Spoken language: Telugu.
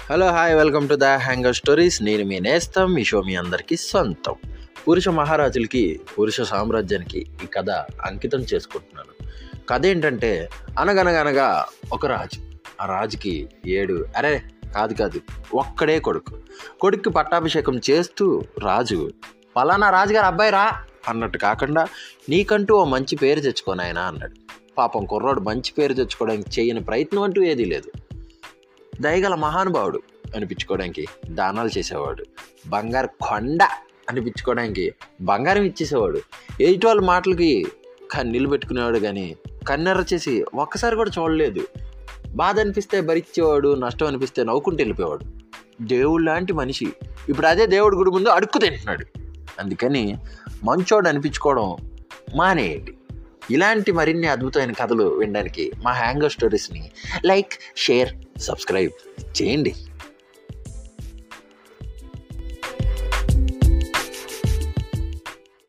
hello hi welcome to the hanger stories నేను మీ నేస్తం మీ షో మీ అందరికీ సొంతం పురుష మహారాజులకి పురుష సామ్రాజ్యానికి ఈ కథ అంకితం చేసుకుంటున్నాను కథ ఏంటంటే అనగనగనగా ఒక రాజు ఆ రాజుకి ఏడు అరే కాదు కాదు ఒక్కడే కొడుకు కొడుక్కి పట్టాభిషేకం చేస్తూ రాజు పలానా రాజుగారు అబ్బాయి రా అన్నట్టు కాకుండా నీకంటూ ఓ మంచి పేరు తెచ్చుకోనాయనా అన్నాడు పాపం కుర్రాడు మంచి పేరు తెచ్చుకోవడానికి చేయని ప్రయత్నం అంటూ ఏదీ లేదు దయగల మహానుభావుడు అనిపించుకోవడానికి దానాలు చేసేవాడు బంగారు కొండ అనిపించుకోవడానికి బంగారం ఇచ్చేసేవాడు ఎయిట్ వాళ్ళ మాటలకి కన్నీళ్ళు పెట్టుకునేవాడు కానీ కన్నెర్ర చేసి ఒక్కసారి కూడా చూడలేదు బాధ అనిపిస్తే భరించేవాడు నష్టం అనిపిస్తే నవ్వుకుంటూ వెళ్ళిపోయేవాడు దేవుడు లాంటి మనిషి ఇప్పుడు అదే దేవుడి గుడి ముందు అడుక్కు తింటున్నాడు అందుకని మంచోడు అనిపించుకోవడం మానేయండి ఇలాంటి మరిన్ని అద్భుతమైన కథలు వినడానికి మా హ్యాంగర్ స్టోరీస్ని లైక్ షేర్ సబ్స్క్రైబ్ చేయండి